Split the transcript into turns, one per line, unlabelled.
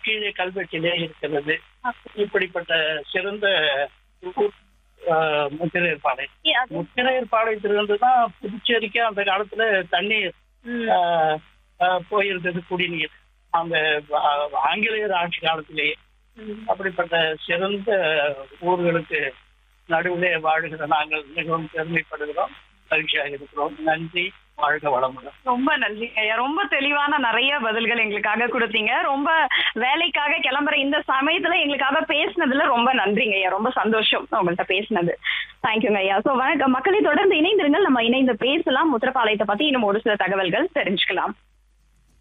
கீழே கல்வெட்டிலே இருக்கிறது இப்படிப்பட்ட சிறந்த ஊர், ஆஹ், முத்திரையர் முத்திரையர் பாளையத்திலிருந்து தான் புதுச்சேரிக்கு அந்த காலத்துல தண்ணீர் ஆஹ், ஆஹ், போயிருந்தது குடிநீர் அந்த ஆஹ், ஆங்கிலேயர் ஆட்சி காலத்திலேயே அப்படிப்பட்ட சிறந்த ஊர்களுக்கு நடுவிலே வாழுகிற நாங்கள் மிகவும் பெருமைப்படுகிறோம் மகிழ்ச்சியாக இருக்கிறோம் நன்றி வாழ்க வளமுடன்
ரொம்ப நன்றிங்க ஐயா ரொம்ப தெளிவான நிறைய பதில்கள் எங்களுக்காக கொடுத்தீங்க ரொம்ப வேலைக்காக கிளம்புற இந்த சமயத்துல எங்களுக்காக பேசினதுல ரொம்ப நன்றிங்க ஐயா ரொம்ப சந்தோஷம் உங்கள்கிட்ட பேசினது தேங்க்யூங்க ஐயா ஸோ வணக்கம் மக்களை தொடர்ந்து இணைந்திருங்கள் நம்ம இணைந்து பேசலாம் முத்திரப்பாளையத்தை பத்தி இன்னும் ஒரு சில தகவல்கள் தெரிஞ்சுக்கலாம்